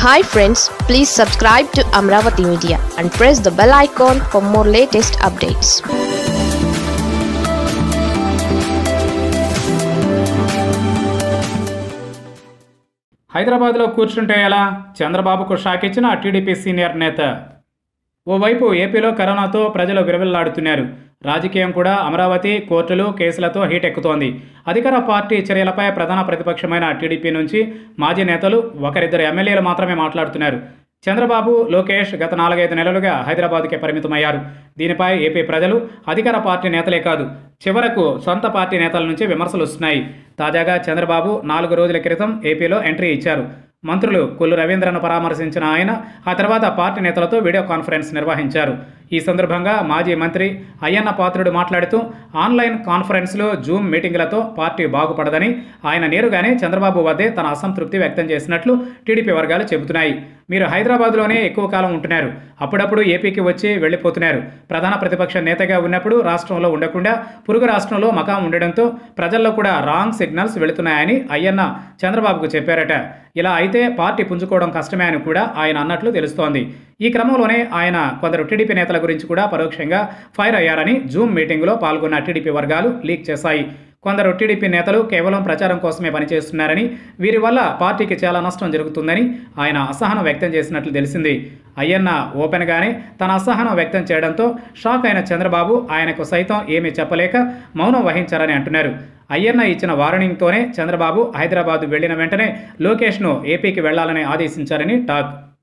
hi friends please subscribe to Amaravati media and press the bell icon for more latest updates హైదరాబాద్లో కూర్చుంటే ఎలా చంద్రబాబుకు shock ఇచ్చిన TDP senior నేత ఓవైపు ఏపీలో కరోనాతో ప్రజలు విరవిల్లాడుతున్నారు రాజకీయం కూడా అమరావతి కోర్టులు కేసులతో హీట్ ఎక్కుతోంది అధికార పార్టీ చర్యలపై ప్రధాన ప్రతిపక్షమైన టీడీపీ నుంచి మాజీ నేతలు ఒకరిద్దరు ఎమ్మెల్యేలు మాత్రమే మాట్లాడుతున్నారు చంద్రబాబు లోకేష్ గత నాలుగైదు నెలలుగా హైదరాబాద్కే పరిమితమయ్యారు దీనిపై ఏపీ ప్రజలు అధికార పార్టీ నేతలే కాదు చివరకు సొంత పార్టీ నేతల నుంచి విమర్శలు వస్తున్నాయి తాజాగా చంద్రబాబు నాలుగు రోజుల క్రితం ఏపీలో ఎంట్రీ ఇచ్చారు మంత్రులు కొల్లు రవీంద్రను పరామర్శించిన ఆయన ఆ తర్వాత పార్టీ నేతలతో వీడియో కాన్ఫరెన్స్ నిర్వహించారు ఈ సందర్భంగా మాజీ మంత్రి అయ్యన్న పాత్రుడు మాట్లాడుతూ ఆన్లైన్ కాన్ఫరెన్స్లో జూమ్ మీటింగులతో పార్టీ బాగుపడదని ఆయన నేరుగానే చంద్రబాబు వద్దే తన అసంతృప్తి వ్యక్తం చేసినట్లు టీడీపీ వర్గాలు చెబుతున్నాయి మీరు హైదరాబాద్లోనే ఎక్కువ కాలం ఉంటున్నారు అప్పుడప్పుడు ఏపీకి వచ్చి వెళ్ళిపోతున్నారు ప్రధాన ప్రతిపక్ష నేతగా ఉన్నప్పుడు రాష్ట్రంలో ఉండకుండా పొరుగు రాష్ట్రంలో మకాం ఉండడంతో ప్రజల్లో కూడా రాంగ్ సిగ్నల్స్ వెళుతున్నాయని అయ్యన్న చంద్రబాబుకు చెప్పారట ఇలా అయితే పార్టీ పుంజుకోవడం కష్టమే అని కూడా ఆయన అన్నట్లు తెలుస్తోంది ఈ క్రమంలోనే ఆయన కొందరు టీడీపీ నేతల గురించి కూడా పరోక్షంగా ఫైర్ అయ్యారని జూమ్ మీటింగులో పాల్గొన్న టీడీపీ వర్గాలు లీక్ చేశాయి కొందరు టీడీపీ నేతలు కేవలం ప్రచారం కోసమే పనిచేస్తున్నారని వీరి వల్ల పార్టీకి చాలా నష్టం జరుగుతుందని ఆయన అసహనం వ్యక్తం చేసినట్లు తెలిసింది అయ్యన్న ఓపెన్గానే తన అసహనం వ్యక్తం చేయడంతో షాక్ అయిన చంద్రబాబు ఆయనకు సైతం ఏమీ చెప్పలేక మౌనం వహించారని అంటున్నారు అయ్యన్న ఇచ్చిన వార్నింగ్తోనే చంద్రబాబు హైదరాబాద్ వెళ్లిన వెంటనే లోకేష్ను ఏపీకి వెళ్లాలని ఆదేశించారని టాక్